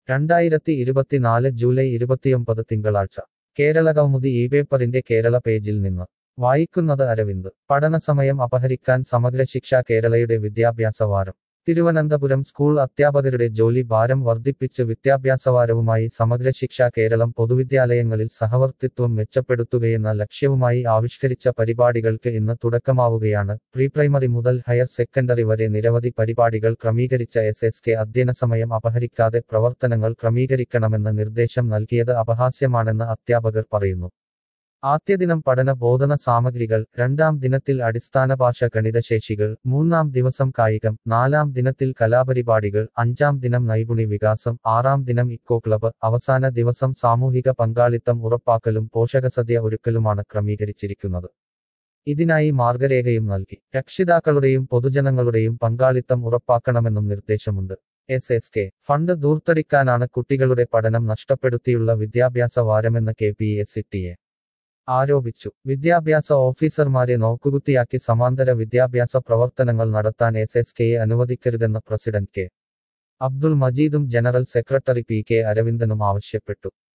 രണ്ടായിരത്തി ഇരുപത്തിനാല് ജൂലൈ ഇരുപത്തിയൊമ്പത് തിങ്കളാഴ്ച കേരള കൗമുദി ഈ പേപ്പറിന്റെ കേരള പേജിൽ നിന്ന് വായിക്കുന്നത് അരവിന്ദ് പഠനസമയം അപഹരിക്കാൻ സമഗ്ര ശിക്ഷ കേരളയുടെ വിദ്യാഭ്യാസ വാരം തിരുവനന്തപുരം സ്കൂൾ അധ്യാപകരുടെ ജോലി ഭാരം വർദ്ധിപ്പിച്ച് വിദ്യാഭ്യാസവാരവുമായി സമഗ്ര ശിക്ഷ കേരളം പൊതുവിദ്യാലയങ്ങളിൽ സഹവർത്തിത്വം മെച്ചപ്പെടുത്തുകയെന്ന ലക്ഷ്യവുമായി ആവിഷ്കരിച്ച പരിപാടികൾക്ക് ഇന്ന് തുടക്കമാവുകയാണ് പ്രീ പ്രൈമറി മുതൽ ഹയർ സെക്കൻഡറി വരെ നിരവധി പരിപാടികൾ ക്രമീകരിച്ച എസ് എസ് കെ അധ്യയന സമയം അപഹരിക്കാതെ പ്രവർത്തനങ്ങൾ ക്രമീകരിക്കണമെന്ന് നിർദ്ദേശം നൽകിയത് അപഹാസ്യമാണെന്ന് അധ്യാപകർ പറയുന്നു ആദ്യദിനം പഠന ബോധന സാമഗ്രികൾ രണ്ടാം ദിനത്തിൽ അടിസ്ഥാന ഭാഷ ഗണിതശേഷികൾ മൂന്നാം ദിവസം കായികം നാലാം ദിനത്തിൽ കലാപരിപാടികൾ അഞ്ചാം ദിനം നൈപുണി വികാസം ആറാം ദിനം ഇക്കോ ക്ലബ്ബ് അവസാന ദിവസം സാമൂഹിക പങ്കാളിത്തം ഉറപ്പാക്കലും പോഷകസദ്യ ഒരുക്കലുമാണ് ക്രമീകരിച്ചിരിക്കുന്നത് ഇതിനായി മാർഗരേഖയും നൽകി രക്ഷിതാക്കളുടെയും പൊതുജനങ്ങളുടെയും പങ്കാളിത്തം ഉറപ്പാക്കണമെന്നും നിർദ്ദേശമുണ്ട് എസ് എസ് കെ ഫണ്ട് ദൂർത്തടിക്കാനാണ് കുട്ടികളുടെ പഠനം നഷ്ടപ്പെടുത്തിയുള്ള വിദ്യാഭ്യാസ വാരമെന്ന് കെ പി എസ് ഇട്ടിയെ ആരോപിച്ചു വിദ്യാഭ്യാസ ഓഫീസർമാരെ നോക്കുകുത്തിയാക്കി സമാന്തര വിദ്യാഭ്യാസ പ്രവർത്തനങ്ങൾ നടത്താൻ എസ് എസ് കെയെ അനുവദിക്കരുതെന്ന് പ്രസിഡന്റ് കെ അബ്ദുൾ മജീദും ജനറൽ സെക്രട്ടറി പി കെ അരവിന്ദനും ആവശ്യപ്പെട്ടു